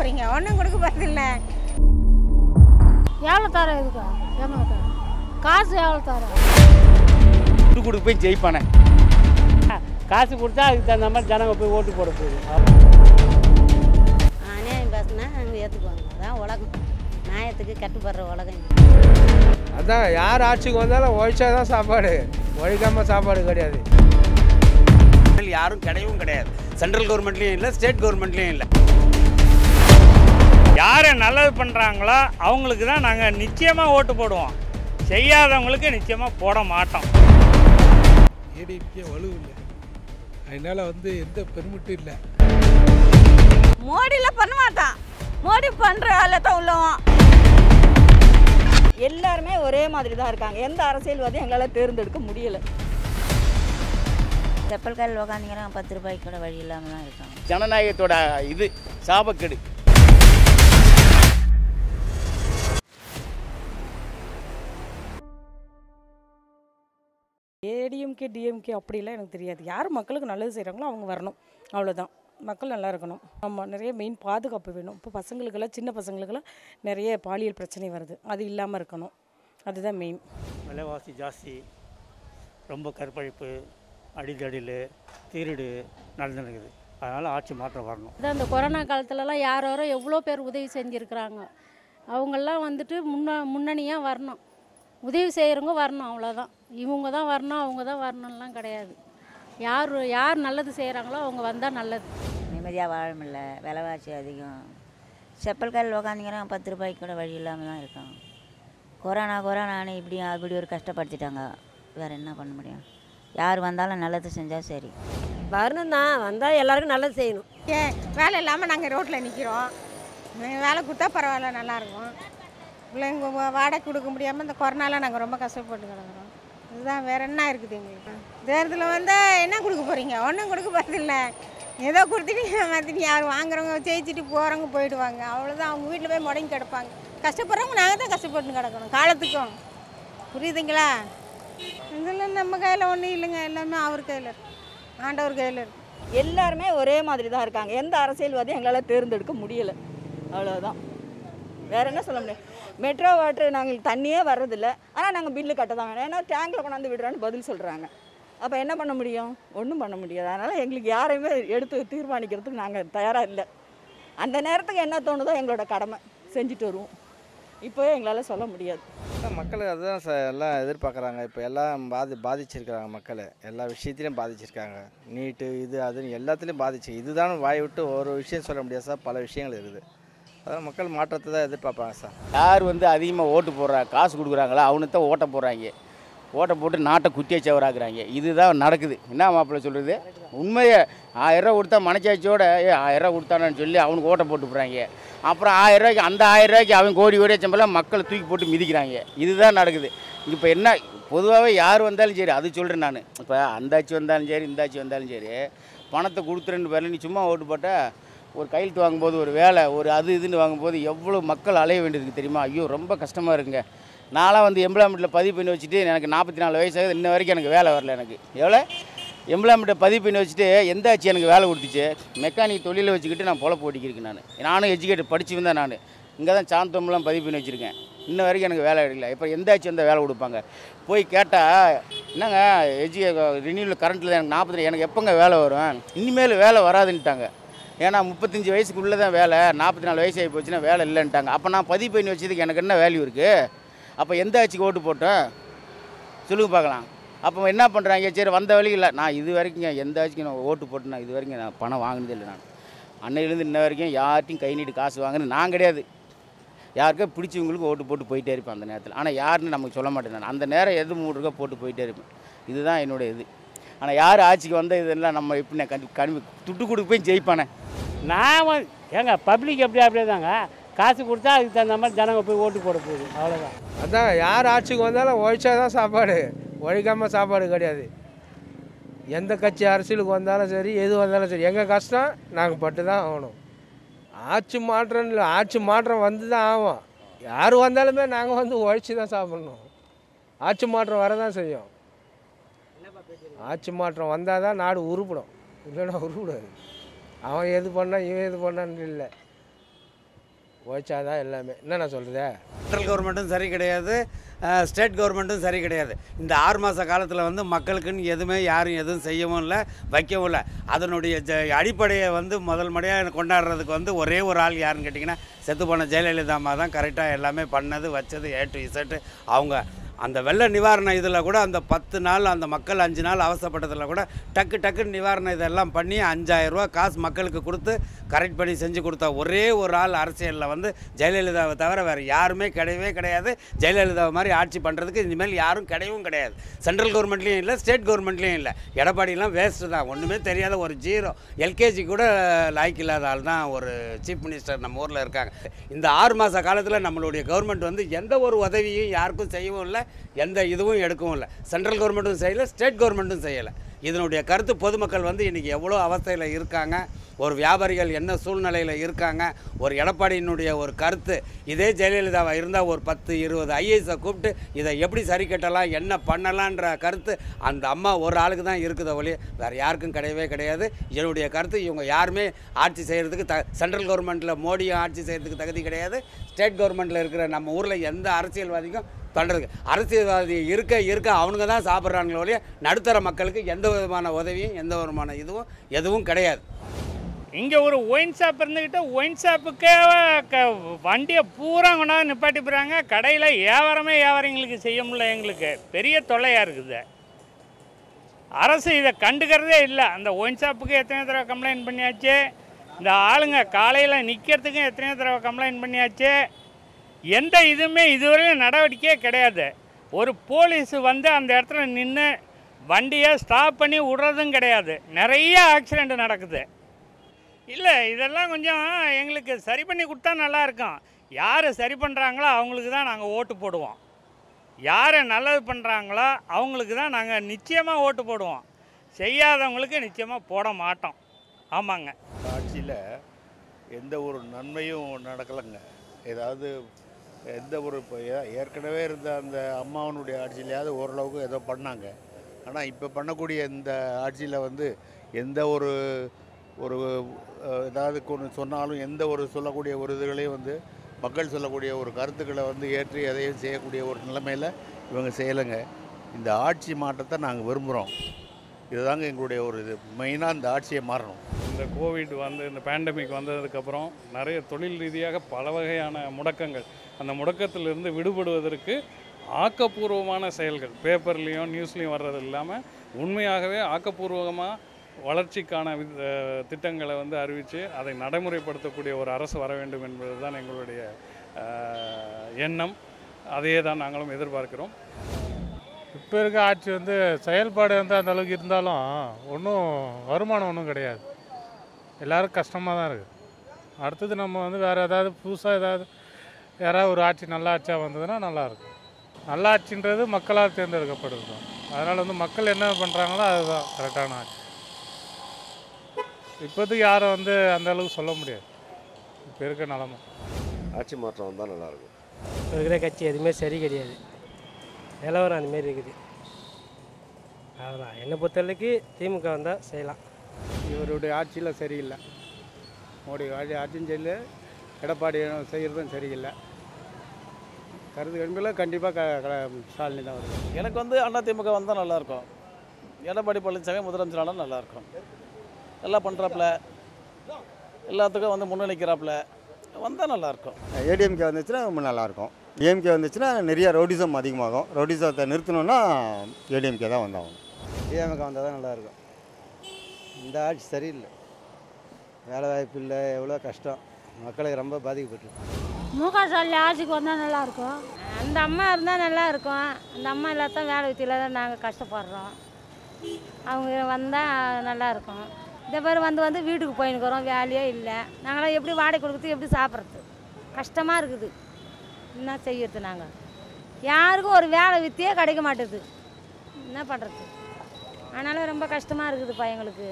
போகிறீங்க ஒன்றும் கொடுக்க போகிறதில்ல எவ்வளோ தர இதுக்கா ஏமாக்கா காசு எவ்வளோ தர துட்டு கொடுக்க போய் ஜெயிப்பானே காசு கொடுத்தா அதுக்கு தகுந்த மாதிரி ஜனங்க போய் ஓட்டு போட போகுது அநியாயம் பேசுனா அங்கே ஏற்றுக்குவாங்க அதான் உலகம் நியாயத்துக்கு கட்டுப்படுற உலகம் இது. அதான் யார் ஆட்சிக்கு வந்தாலும் ஒழிச்சா தான் சாப்பாடு ஒழிக்காம சாப்பாடு கிடையாது யாரும் கிடையவும் கிடையாது சென்ட்ரல் கவர்மெண்ட்லேயும் இல்லை ஸ்டேட் கவர்மெண்ட்லேயும் இல்லை யார் நல்லது பண்ணுறாங்களோ அவங்களுக்கு தான் நாங்கள் நிச்சயமாக ஓட்டு போடுவோம் செய்யாதவங்களுக்கு நிச்சயமாக போட மாட்டோம் ஏடிஎம்கே வலுவில்லை அதனால வந்து எந்த பெருமிட்டும் இல்லை மோடியில் பண்ண மாட்டான் மோடி பண்ணுற வேலை தான் உள்ளவன் எல்லாருமே ஒரே மாதிரி தான் இருக்காங்க எந்த அரசியல்வாதியும் எங்களால் தேர்ந்தெடுக்க முடியலை செப்பல் காலில் உக்காந்திங்கன்னா பத்து ரூபாய்க்கு கூட வழி இல்லாமல் தான் இருக்காங்க ஜனநாயகத்தோட இது சாபக்கேடு ஏடிஎம்கே டிஎம்கே அப்படிலாம் எனக்கு தெரியாது யார் மக்களுக்கு நல்லது செய்கிறாங்களோ அவங்க வரணும் அவ்வளோதான் மக்கள் நல்லா இருக்கணும் ஆமாம் நிறைய மெயின் பாதுகாப்பு வேணும் இப்போ பசங்களுக்கெல்லாம் சின்ன பசங்களுக்கெல்லாம் நிறைய பாலியல் பிரச்சனை வருது அது இல்லாமல் இருக்கணும் அதுதான் மெயின் விலைவாசி ஜாஸ்தி ரொம்ப கற்பழிப்பு அடிதடில் திருடு நடந்துருக்குது அதனால் ஆட்சி மாற்றம் வரணும் அதான் இந்த கொரோனா காலத்துலலாம் யார் யாரோ எவ்வளோ பேர் உதவி செஞ்சுருக்குறாங்க அவங்கெல்லாம் வந்துட்டு முன்ன முன்னணியாக வரணும் உதவி செய்கிறவங்க வரணும் அவ்வளோதான் இவங்க தான் வரணும் அவங்க தான் வரணும்லாம் கிடையாது யார் யார் நல்லது செய்கிறாங்களோ அவங்க வந்தால் நல்லது நிம்மதியாக வாழ முடியல விலைவாசி அதிகம் செப்பல் காலில் உக்காந்திங்கன்னா பத்து ரூபாய்க்கு கூட வழி இல்லாமல் தான் இருக்காங்க கொரோனா கொரோனான்னு இப்படி அப்படி ஒரு கஷ்டப்படுத்திட்டாங்க வேறு என்ன பண்ண முடியும் யார் வந்தாலும் நல்லது செஞ்சால் சரி வரணும் தான் வந்தால் எல்லாருக்கும் நல்லது செய்யணும் ஏன் வேலை இல்லாமல் நாங்கள் ரோட்டில் நிற்கிறோம் வேலை கொடுத்தா பரவாயில்ல நல்லாயிருக்கும் பிள்ளைங்க வா- வாடகை கொடுக்க முடியாமல் இந்த கொரோனால நாங்கள் ரொம்ப கஷ்டப்பட்டு கிடக்குறோம் இதுதான் வேற என்ன இருக்குது எங்களுக்கு தேர்தலில் வந்து என்ன கொடுக்க போகிறீங்க ஒன்றும் கொடுக்க போகிறதில்ல ஏதோ கொடுத்துட்டு மாற்றிட்டு யார் வாங்குறவங்க ஜெயிச்சுட்டு போகிறவங்க போயிடுவாங்க அவ்வளோதான் அவங்க வீட்டில் போய் முடங்கி கிடப்பாங்க கஷ்டப்படுறவங்க நாங்கள் தான் கஷ்டப்பட்டு கிடக்கணும் காலத்துக்கும் புரியுதுங்களா இதெல்லாம் நம்ம கையில் ஒன்றும் இல்லைங்க எல்லாமே அவர் கையில் இருக்கு ஆண்டவர் கையில் இருக்கு எல்லாருமே ஒரே மாதிரி தான் இருக்காங்க எந்த அரசியல்வாதியும் எங்களால் தேர்ந்தெடுக்க முடியலை அவ்வளோதான் வேற என்ன சொல்ல முடியும் மெட்ரோ வாட்டர் நாங்கள் தண்ணியே வர்றதில்ல ஆனால் நாங்கள் பில்லு கட்ட தான் வேணும் ஏன்னா டேங்கில் கொண்டாந்து விடுறான்னு பதில் சொல்கிறாங்க அப்போ என்ன பண்ண முடியும் ஒன்றும் பண்ண முடியாது அதனால் எங்களுக்கு யாரையுமே எடுத்து தீர்மானிக்கிறதுக்கு நாங்கள் தயாராக இல்லை அந்த நேரத்துக்கு என்ன தோணுதோ எங்களோட கடமை செஞ்சுட்டு வருவோம் இப்போ எங்களால் சொல்ல முடியாது மக்களுக்கு அதுதான் சார் எல்லாம் எதிர்பார்க்குறாங்க இப்போ எல்லாம் பாதி பாதிச்சிருக்கிறாங்க மக்களை எல்லா விஷயத்திலையும் பாதிச்சிருக்காங்க நீட்டு இது அதுன்னு எல்லாத்துலேயும் பாதிச்சு இதுதான் வாய் விட்டு ஒரு விஷயம் சொல்ல முடியாது சார் பல விஷயங்கள் இருக்குது அதான் மக்கள் மாற்றத்தை தான் எதிர்பார்ப்பாங்க சார் யார் வந்து அதிகமாக ஓட்டு போடுறா காசு கொடுக்குறாங்களோ அவனுக்கு தான் ஓட்டை போடுறாங்க ஓட்டை போட்டு நாட்டை குட்டியை சவராக்குறாங்க இதுதான் நடக்குது என்ன மாப்பிள்ளை சொல்கிறது உண்மையை ஆயிரரூவா கொடுத்தா மனச்சாட்சியோட ஏ ஆயிரரூவா கொடுத்தானு சொல்லி அவனுக்கு ஓட்டை போட்டு போடுறாங்க அப்புறம் ஆயிரரூவாய்க்கு அந்த ஆயிரரூவாய்க்கு அவன் கோடி கோடியாக சம்பளம் மக்களை தூக்கி போட்டு மிதிக்கிறாங்க இதுதான் நடக்குது இப்போ என்ன பொதுவாகவே யார் வந்தாலும் சரி அது சொல்கிறேன் நான் இப்போ அந்தாச்சி வந்தாலும் சரி இந்தாச்சி வந்தாலும் சரி பணத்தை கொடுத்துருன்னு பேரில் நீ சும்மா ஓட்டு போட்டால் ஒரு கையெழுத்து வாங்கும்போது ஒரு வேலை ஒரு அது இதுன்னு வாங்கும்போது எவ்வளோ மக்கள் அலைய வேண்டியதுக்கு தெரியுமா ஐயோ ரொம்ப கஷ்டமாக இருக்குங்க நான்லாம் வந்து எம்ப்ளாய்மெண்ட்டில் பதிவு பண்ணி வச்சுட்டு எனக்கு நாற்பத்தி நாலு வயசாகுது இன்ன வரைக்கும் எனக்கு வேலை வரல எனக்கு எவ்வளோ எம்ப்ளாய்மெண்ட்டை பதிவு பண்ணி வச்சுட்டு எந்த ஆச்சு எனக்கு வேலை கொடுத்துச்சு மெக்கானிக் தொழிலை வச்சுக்கிட்டு நான் பொழப்பு ஓட்டிக்கிருக்கேன் நான் நானும் எஜுகேட் படிச்சு வந்தேன் நான் இங்கே தான் சாந்தம்லாம் பதிவு பண்ணி வச்சுருக்கேன் இன்ன வரைக்கும் எனக்கு வேலை கிடைக்கல இப்போ எந்த ஆச்சு வந்தால் வேலை கொடுப்பாங்க போய் கேட்டால் என்னங்க எஜு ரினியூவில் கரண்ட்டில் எனக்கு நாற்பத்தி எனக்கு எப்போங்க வேலை வரும் இனிமேல் வேலை வராதுன்ட்டாங்க ஏன்னா முப்பத்தஞ்சு வயசுக்குள்ளே தான் வேலை நாற்பத்தி நாலு வயசு ஆகி போச்சுன்னா வேலை இல்லைன்ட்டாங்க அப்போ நான் பதிவு பண்ணி வச்சதுக்கு எனக்கு என்ன வேல்யூ இருக்குது அப்போ எந்த ஆட்சிக்கு ஓட்டு போட்டேன் சொல்லுங்க பார்க்கலாம் அப்போ என்ன பண்ணுறாங்க சரி வந்த வழி இல்லை நான் இது வரைக்கும் எந்த ஆட்சிக்கு நான் ஓட்டு போட்டு நான் இது வரைக்கும் நான் பணம் வாங்கினதே இல்லை நான் அன்னையிலேருந்து இன்ன வரைக்கும் யார்ட்டையும் கை நீட்டு காசு வாங்கினது நான் கிடையாது யாருக்கோ பிடிச்சவங்களுக்கு ஓட்டு போட்டு போயிட்டே இருப்பேன் அந்த நேரத்தில் ஆனால் யாருன்னு நமக்கு சொல்ல மாட்டேன் நான் அந்த நேரம் எது மூணு இருக்கோ போட்டு போயிட்டே இருப்பேன் இதுதான் என்னோட இது ஆனால் யார் ஆட்சிக்கு வந்த இதெல்லாம் நம்ம எப்படி கண் கனி துட்டு கொடுக்க போய் ஜெயிப்பானே நான் வந்து ஏங்க பப்ளிக் எப்படி அப்படியே தாங்க காசு கொடுத்தா அதுக்கு தகுந்த மாதிரி ஜனங்க போய் ஓட்டு போட போகுது அவ்வளோதான் அதான் யார் ஆட்சிக்கு வந்தாலும் ஒழிச்சா தான் சாப்பாடு ஒழிக்காமல் சாப்பாடு கிடையாது எந்த கட்சி அரசியலுக்கு வந்தாலும் சரி எது வந்தாலும் சரி எங்கள் கஷ்டம் நாங்கள் பட்டு தான் ஆகணும் ஆட்சி மாற்றம் இல்லை ஆட்சி மாற்றம் வந்து தான் ஆகும் யார் வந்தாலுமே நாங்கள் வந்து உழைச்சி தான் சாப்பிட்ணும் ஆட்சி மாற்றம் வர தான் செய்யும் ஆட்சி மாற்றம் வந்தால் தான் நாடு உருப்படும் இல்லைன்னா உருப்படாது அவன் எது பண்ணா இவன் எது பண்ணான்னு இல்லை உழைச்சாதான் எல்லாமே என்னண்ணா சொல்கிறது சென்ட்ரல் கவர்மெண்ட்டும் சரி கிடையாது அஹ், ஸ்டேட் கவர்மெண்ட்டும் சரி கிடையாது இந்த ஆறு மாத காலத்தில் வந்து மக்களுக்குன்னு எதுவுமே யாரும் எதுவும் செய்யவும் இல்லை வைக்கவும் இல்லை அதனுடைய ஜ அடிப்படையை வந்து முதல் முறையாக கொண்டாடுறதுக்கு வந்து ஒரே ஒரு ஆள் யாருன்னு கேட்டிங்கன்னா செத்து போன ஜெயலலிதா அம்மா தான் கரெக்டாக எல்லாமே பண்ணது வச்சது ஏ டு இசட்டு அவங்க அந்த வெள்ள நிவாரண இதில் கூட அந்த பத்து நாள் அந்த மக்கள் அஞ்சு நாள் அவசரப்பட்டதில் கூட டக்கு டக்குன்னு நிவாரணம் இதெல்லாம் பண்ணி அஞ்சாயிரம் ரூபா காசு மக்களுக்கு கொடுத்து கரெக்ட் பண்ணி செஞ்சு கொடுத்த ஒரே ஒரு ஆள் அரசியலில் வந்து ஜெயலலிதாவை தவிர வேறு யாருமே கிடையவே கிடையாது ஜெயலலிதாவை மாதிரி ஆட்சி பண்ணுறதுக்கு இனிமேல் யாரும் கிடையவும் கிடையாது சென்ட்ரல் கவர்மெண்ட்லேயும் இல்லை ஸ்டேட் கவர்மெண்ட்லேயும் இல்லை எடப்பாடிலாம் வேஸ்ட்டு தான் ஒன்றுமே தெரியாத ஒரு ஜீரோ எல்கேஜி கூட லாய்க்கு இல்லாத ஆள் தான் ஒரு சீஃப் மினிஸ்டர் நம்ம ஊரில் இருக்காங்க இந்த ஆறு மாத காலத்தில் நம்மளுடைய கவர்மெண்ட் வந்து எந்த ஒரு உதவியும் யாருக்கும் செய்யவும் இல்லை எந்த இதுவும் எடுக்கவும் இல்லை சென்ட்ரல் கவர்மெண்ட்டும் செய்யலை ஸ்டேட் கவர்மெண்ட்டும் செய்யலை இதனுடைய கருத்து பொதுமக்கள் வந்து இன்றைக்கி எவ்வளோ அவஸ்தையில் இருக்காங்க ஒரு வியாபாரிகள் என்ன சூழ்நிலையில் இருக்காங்க ஒரு எடப்பாடியினுடைய ஒரு கருத்து இதே ஜெயலலிதாவை இருந்தால் ஒரு பத்து இருபது ஐஏஎஸை கூப்பிட்டு இதை எப்படி சரி கட்டலாம் என்ன பண்ணலான்ற கருத்து அந்த அம்மா ஒரு ஆளுக்கு தான் இருக்குதோ ஒழிய வேறு யாருக்கும் கிடையவே கிடையாது என்னுடைய கருத்து இவங்க யாருமே ஆட்சி செய்கிறதுக்கு த சென்ட்ரல் கவர்மெண்ட்டில் மோடியும் ஆட்சி செய்கிறதுக்கு தகுதி கிடையாது ஸ்டேட் கவர்மெண்ட்டில் இருக்கிற நம்ம ஊரில் எந்த அரசியல்வாதிக்கும் பண்ணுறதுக்கு அரசியல்வாதி இருக்க இருக்க அவனுங்க தான் சாப்பிட்றாங்களே ஒழிய நடுத்தர மக்களுக்கு எந்த விதமான உதவியும் எந்த விதமான இதுவும் எதுவும் கிடையாது இங்கே ஒரு ஒயின் ஷாப் இருந்துக்கிட்டு ஒயின் ஷாப்புக்கே க வண்டியை பூரா கொண்டாந்து நிப்பாட்டி போகிறாங்க கடையில் வியாபாரமே வியாபாரிங்களுக்கு செய்ய முடியல எங்களுக்கு பெரிய தொல்லையாக இருக்குது அரசு இதை கண்டுக்கிறதே இல்லை அந்த ஒயின் ஷாப்புக்கு எத்தனை தடவை கம்ப்ளைண்ட் பண்ணியாச்சு இந்த ஆளுங்க காலையில் நிற்கிறதுக்கும் எத்தனையோ தடவை கம்ப்ளைண்ட் பண்ணியாச்சு எந்த இதுவுமே இதுவரையும் நடவடிக்கையே கிடையாது ஒரு போலீஸ் வந்து அந்த இடத்துல நின்று வண்டியை ஸ்டாப் பண்ணி விடுறதும் கிடையாது நிறைய ஆக்சிடெண்ட் நடக்குது இல்லை இதெல்லாம் கொஞ்சம் எங்களுக்கு சரி பண்ணி கொடுத்தா நல்லா இருக்கும் யார் சரி பண்ணுறாங்களோ அவங்களுக்கு தான் நாங்கள் ஓட்டு போடுவோம் யார் நல்லது பண்ணுறாங்களோ அவங்களுக்கு தான் நாங்கள் நிச்சயமாக ஓட்டு போடுவோம் செய்யாதவங்களுக்கு நிச்சயமாக போட மாட்டோம் ஆமாங்க ஆட்சியில் எந்த ஒரு நன்மையும் நடக்கலைங்க ஏதாவது எந்த ஒரு இப்போ ஏ- ஏற்கனவே இருந்த அந்த அம்மாவனுடைய ஆட்சியிலையாவது ஓரளவுக்கு ஏதோ பண்ணாங்க ஆனால் இப்போ பண்ணக்கூடிய இந்த ஆட்சியில் வந்து எந்த ஒரு ஒரு அஹ், ஏதாவது கொண்டு சொன்னாலும் எந்த ஒரு சொல்லக்கூடிய ஒரு இதுகளையும் வந்து மக்கள் சொல்லக்கூடிய ஒரு கருத்துக்களை வந்து ஏற்றி எதையும் செய்யக்கூடிய ஒரு நிலைமையில் இவங்க செய்யலைங்க இந்த ஆட்சி மாற்றத்தை நாங்கள் விரும்புகிறோம் இதுதாங்க எங்களுடைய ஒரு இது மெயினாக இந்த ஆட்சியை மாறணும் இந்த கோவிட் வந்து இந்த பேண்டமிக் வந்ததுக்கப்புறம் நிறைய தொழில் ரீதியாக பல வகையான முடக்கங்கள் அந்த முடக்கத்திலிருந்து விடுபடுவதற்கு ஆக்கப்பூர்வமான செயல்கள் பேப்பர்லேயும் நியூஸ்லேயும் வர்றது இல்லாமல் உண்மையாகவே ஆக்கப்பூர்வமாக வளர்ச்சிக்கான வி- அஹ் திட்டங்களை வந்து அறிவித்து அதை நடைமுறைப்படுத்தக்கூடிய ஒரு அரசு வர வேண்டும் என்பது தான் எங்களுடைய அஹ், எண்ணம் அதையே தான் நாங்களும் எதிர்பார்க்கிறோம் இப்போ இருக்க ஆட்சி வந்து செயல்பாடு வந்து அந்த அளவுக்கு இருந்தாலும் ஒன்றும் வருமானம் ஒன்றும் கிடையாது எல்லாரும் கஷ்டமாக தான் இருக்குது அடுத்தது நம்ம வந்து வேறு ஏதாவது புதுசாக ஏதாவது யாராவது ஒரு ஆட்சி நல்ல ஆட்சியாக வந்ததுன்னா நல்லாயிருக்கும் நல்ல ஆட்சின்றது மக்களால் தேர்ந்தெடுக்கப்படுது தான் அதனால் வந்து மக்கள் என்ன பண்ணுறாங்களோ அதுதான் கரெக்டான ஆட்சி இப்போதைக்கு யாரும் வந்து அந்த அளவுக்கு சொல்ல முடியாது இப்போ இருக்க நிலமை ஆட்சி மாற்றம் வந்தால் நல்லாயிருக்கும் இப்போ இருக்கிற கட்சி எதுவுமே சரி கிடையாது நிலவரம் அந்தமாரி இருக்குது அதான் என்னை பொறுத்தளவுக்கு திமுக வந்தால் செய்யலாம் இவருடைய ஆட்சியில் சரியில்லை மோடி ஆட்சி ஆட்சியும் சரியில்லை எடப்பாடி செய்கிறதும் சரியில்லை கருத்து கணிப்பில் கண்டிப்பாக க க- ஸ்டாலினி தான் வருது எனக்கு வந்து அண்ணா திமுக வந்தால் நல்லாயிருக்கும் எடப்பாடி பழனிசாமி முதலமைச்சரானால் நல்லாயிருக்கும் நல்லா பண்ணுறாப்புல எல்லாத்துக்கும் வந்து முன்னணிக்கிறாப்புல வந்தால் நல்லாயிருக்கும் ஏடிஎம்கே வந்துச்சுன்னா ரொம்ப நல்லாயிருக்கும் டிஎம்கே வந்துச்சுன்னா நிறைய ரவுடிசம் அதிகமாகும் ரவுடிசத்தை நிறுத்தணும்னா ஏடிஎம்கே தான் வந்தாகும் டிஎம்கே வந்தால் தான் நல்லாயிருக்கும் இந்த ஆட்சி சரியில்லை வேலை வாய்ப்பு இல்லை எவ்வளோ கஷ்டம் மக்களுக்கு ரொம்ப பாதிக்கப்பட்டிருக்கு மு க ஸ்டாலின் ஆட்சிக்கு வந்தால் நல்லாயிருக்கும் அந்த அம்மா இருந்தால் நல்லா இருக்கும் அந்த அம்மா இல்லாத வேலை வித்தியில் தான் நாங்கள் கஷ்டப்படுறோம் அவங்க வந்தால் நல்லாயிருக்கும் இந்த பேர் வந்து வந்து வீட்டுக்கு போயின்னுக்குறோம் வேலையே இல்லை நாங்களாம் எப்படி வாடகை கொடுக்குறது எப்படி சாப்பிட்றது கஷ்டமாக இருக்குது என்ன செய்யறது நாங்கள் யாருக்கும் ஒரு வேலை வித்தியே கிடைக்க மாட்டேது என்ன பண்ணுறது அதனால் ரொம்ப கஷ்டமாக இருக்குதுப்பா எங்களுக்கு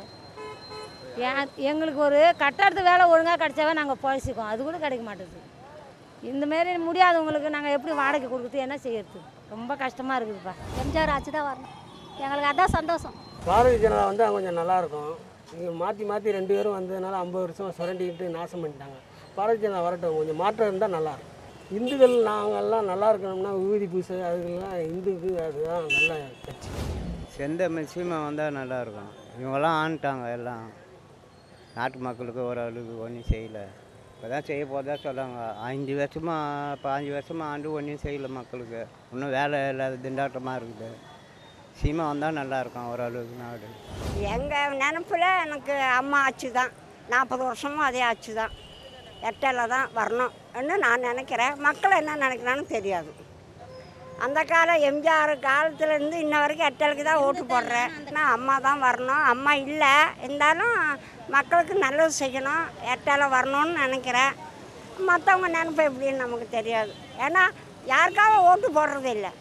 ஏன் எங்களுக்கு ஒரு கட்டடத்து வேலை ஒழுங்காக கிடைச்சாவே நாங்கள் பழசிக்கோம் அது கூட கிடைக்க மாட்டேது இந்தமாரி முடியாதவங்களுக்கு நாங்கள் எப்படி வாடகை கொடுக்குறது என்ன செய்யறது ரொம்ப கஷ்டமாக இருக்குதுப்பா எம்ஜிஆர் ஆட்சி தான் வரணும் எங்களுக்கு அதான் சந்தோஷம் பாரதிய ஜனதா வந்தால் கொஞ்சம் நல்லாயிருக்கும் இங்கே மாற்றி மாற்றி ரெண்டு பேரும் வந்ததுனால ஐம்பது வருஷம் சுரண்டிக்கிட்டு நாசம் பண்ணிட்டாங்க பாரதிய ஜனதா வரட்டும் கொஞ்சம் மாற்றம் இருந்தால் நல்லாயிருக்கும் இந்துக்கள் நாங்கள்லாம் நல்லா இருக்கணும்னா விபூதி பூசை அதுக்கெல்லாம் இந்துக்கு அதுதான் நல்ல கட்சி செந்தமிழ் சீமை வந்தால் நல்லாயிருக்கும் இவங்கெல்லாம் ஆண்டுட்டாங்க எல்லாம் நாட்டு மக்களுக்கு ஓரளவுக்கு ஒன்றும் செய்யலை இப்போ தான் செய்ய போதா சொல்கிறாங்க அஞ்சு வருஷமாக பாஞ்சு வருஷமாக ஆண்டு ஒன்றும் செய்யலை மக்களுக்கு இன்னும் வேலை இல்லாத திண்டாட்டமாக இருக்குது சீமை வந்தால் நல்லாயிருக்கும் ஓரளவுக்கு நாடு எங்கள் நினப்பில் எனக்கு அம்மா ஆட்சி தான் நாற்பது வருஷமும் அதே ஆட்சி தான் எட்டலை தான் வரணும்னு நான் நினைக்கிறேன் மக்கள் என்ன நினைக்கிறான்னு தெரியாது அந்த காலம் எம்ஜிஆர் காலத்துலேருந்து இன்ன வரைக்கும் எட்டலுக்கு தான் ஓட்டு போடுறேன் நான் அம்மா தான் வரணும் அம்மா இல்லை இருந்தாலும் மக்களுக்கு நல்லது செய்யணும் எட்டலை வரணும்னு நினைக்கிறேன் மற்றவங்க நினைப்பு எப்படின்னு நமக்கு தெரியாது ஏன்னா யாருக்காக ஓட்டு போடுறது இல்லை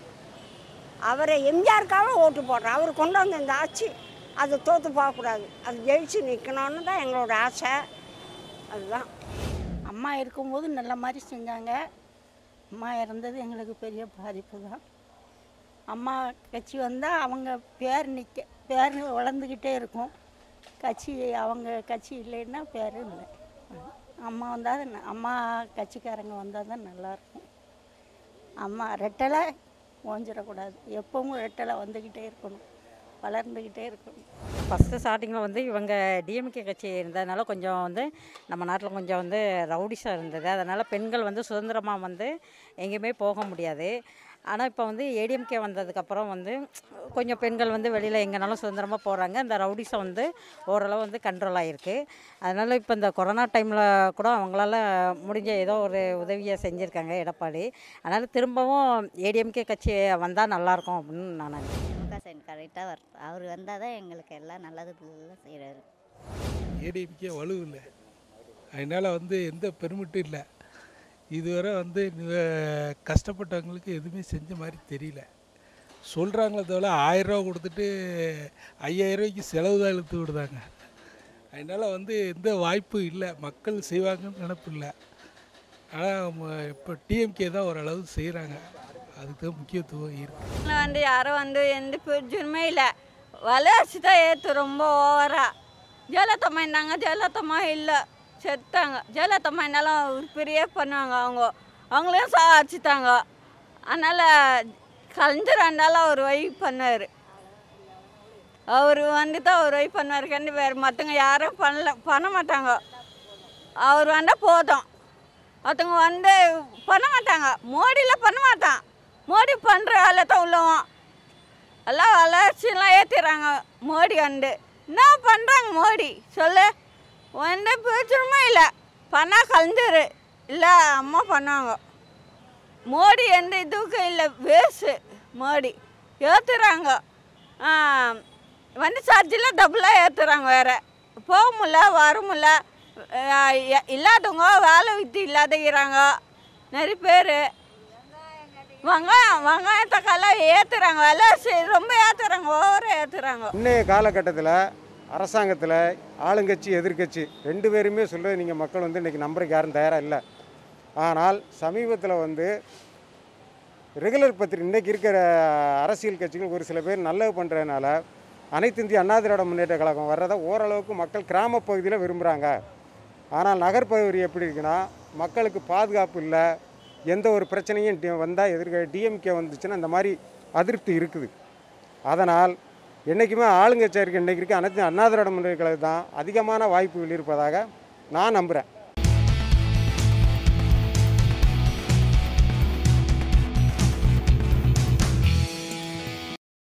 அவர் எம்ஜிஆருக்காக ஓட்டு போடுறோம் அவர் கொண்டு வந்த இந்த ஆட்சி அது தோற்று போகக்கூடாது அது ஜெயிச்சு நிற்கணும்னு தான் எங்களோட ஆசை அதுதான் அம்மா இருக்கும்போது நல்ல மாதிரி செஞ்சாங்க அம்மா இறந்தது எங்களுக்கு பெரிய பாதிப்பு தான் அம்மா கட்சி வந்தால் அவங்க பேர் நிற்க பேர் வளர்ந்துக்கிட்டே இருக்கும் கட்சி அவங்க கட்சி இல்லைன்னா பேர் இல்லை அம்மா வந்தால் தான் ந- அம்மா கட்சிக்காரங்க வந்தால் தான் நல்லாயிருக்கும் அம்மா ரெட்டலை ஓஞ்சிடக்கூடாது எப்பவும் ரெட்டலை வந்துக்கிட்டே இருக்கணும் வளர்ந்துக்கிட்டே இருக்கணும் ஃபஸ்ட்டு ஸ்டார்டிங்கில் வந்து இவங்க டிஎம்கே கட்சி இருந்ததுனால கொஞ்சம் வந்து நம்ம நாட்டில் கொஞ்சம் வந்து ரவுடிஸாக இருந்தது அதனால் பெண்கள் வந்து சுதந்திரமாக வந்து எங்கேயுமே போக முடியாது ஆனால் இப்போ வந்து ஏடிஎம்கே வந்ததுக்கப்புறம் வந்து கொஞ்சம் பெண்கள் வந்து வெளியில் எங்கேனாலும் சுதந்திரமாக போகிறாங்க இந்த ரவுடிஸை வந்து ஓரளவு வந்து கண்ட்ரோல் ஆகிருக்கு அதனால் இப்போ இந்த கொரோனா டைமில் கூட அவங்களால முடிஞ்ச ஏதோ ஒரு உதவியை செஞ்சுருக்காங்க எடப்பாடி அதனால் திரும்பவும் ஏடிஎம்கே கட்சி வந்தால் நல்லாயிருக்கும் அப்படின்னு நான் நினைக்கிறேன் திமுக சைன் கரெக்டாக வர அவர் வந்தால் தான் எங்களுக்கு எல்லாம் நல்லது எல்லாம் செய்கிறாரு ஏடிஎம்கே வலு இல்லை அதனால் வந்து எந்த பெருமிட்டும் இல்லை இதுவரை வந்து நிவ- கஷ்டப்பட்டவங்களுக்கு எதுவுமே செஞ்ச மாதிரி தெரியல சொல்கிறாங்களே தவிர ஆயிரரூவா கொடுத்துட்டு ஐயாயிரம் ரூபாய்க்கு செலவு தான் இழுத்து விடுதாங்க அதனால் வந்து எந்த வாய்ப்பும் இல்லை மக்கள் செய்வாங்கன்னு நினப்பு இல்லை ஆனால் இப்போ டிஎம்கே தான் ஓரளவு செய்கிறாங்க அதுக்கு தான் முக்கியத்துவம் இருக்குது இதில் வந்து யாரும் வந்து எந்த பிரயோஜனமே இல்லை வளர்ச்சி தான் ஏற்று ரொம்ப ஓவராக ஜெயலலிதம்மா இருந்தாங்க ஜெயலலிதம்மா இல்லை செத்தாங்க ஜெயலலிதம்மா இருந்தாலும் உருப்படியே பண்ணுவாங்க அவங்க அவங்களையும் சாதிச்சுட்டாங்க அதனால் கலைஞர் இருந்தாலும் அவர் வழி பண்ணார் அவர் வந்து தான் அவர் வழி பண்ணுவார் கண்டு வேறு மற்றவங்க யாரும் பண்ணல பண்ண மாட்டாங்க அவர் வந்தால் போதும் ஒருத்தவங்க வந்து பண்ண மாட்டாங்க மோடியில் பண்ண மாட்டான் மோடி பண்ணுற வேலை தான் உள்ளவன் எல்லாம் வளர்ச்சியெல்லாம் ஏற்றிடுறாங்க மோடி வந்து என்ன பண்ணுறாங்க மோடி சொல்லு வந்து பிரச்சனமே இல்லை பண்ணால் கலைஞர் இல்லை அம்மா பண்ணாங்க மோடி எந்த இதுக்கு இல்லை வேஸ்ட்டு மோடி ஏற்றுறாங்க வண்டி சார்ஜில் டபுளாக ஏற்றுறாங்க வேறு போக முடியல வர முடியல அஹ் இ- இல்லாதவங்க வேலை வித்து இல்லாதகிறாங்க நிறைய பேர் வெங்காயம் வெங்காயம் தக்காளி ஏற்றுறாங்க விலை சரி ரொம்ப ஏற்றுறாங்க ஓவராக ஏற்றுறாங்க இன்றைய காலகட்டத்தில் அரசாங்கத்தில் ஆளுங்கட்சி எதிர்க்கட்சி ரெண்டு பேருமே சொல்கிறது நீங்கள் மக்கள் வந்து இன்றைக்கி நம்புறதுக்கு யாரும் தயாராக இல்லை ஆனால் சமீபத்தில் வந்து ரெகுலர் பத்திரிகை இன்றைக்கி இருக்கிற அரசியல் கட்சிகள் ஒரு சில பேர் நல்லது பண்ணுறதுனால அனைத்து இந்திய அண்ணா திராவிட முன்னேற்ற கழகம் வர்றதை ஓரளவுக்கு மக்கள் கிராமப் பகுதியில் விரும்புகிறாங்க ஆனால் நகர்ப்பகுதி எப்படி இருக்குன்னா மக்களுக்கு பாதுகாப்பு இல்லை எந்த ஒரு பிரச்சனையும் டி வந்தால் எதிர்க்க டிஎம்கே வந்துச்சுன்னா இந்த மாதிரி அதிருப்தி இருக்குது அதனால் என்றைக்குமே ஆளுங்கட்சியாக இருக்க இன்றைக்கு இருக்க அனைத்து அண்ணா திராவிட முன்னேற்ற கழகம் தான் அதிகமான வாய்ப்புகள் இருப்பதாக நான் நம்புகிறேன்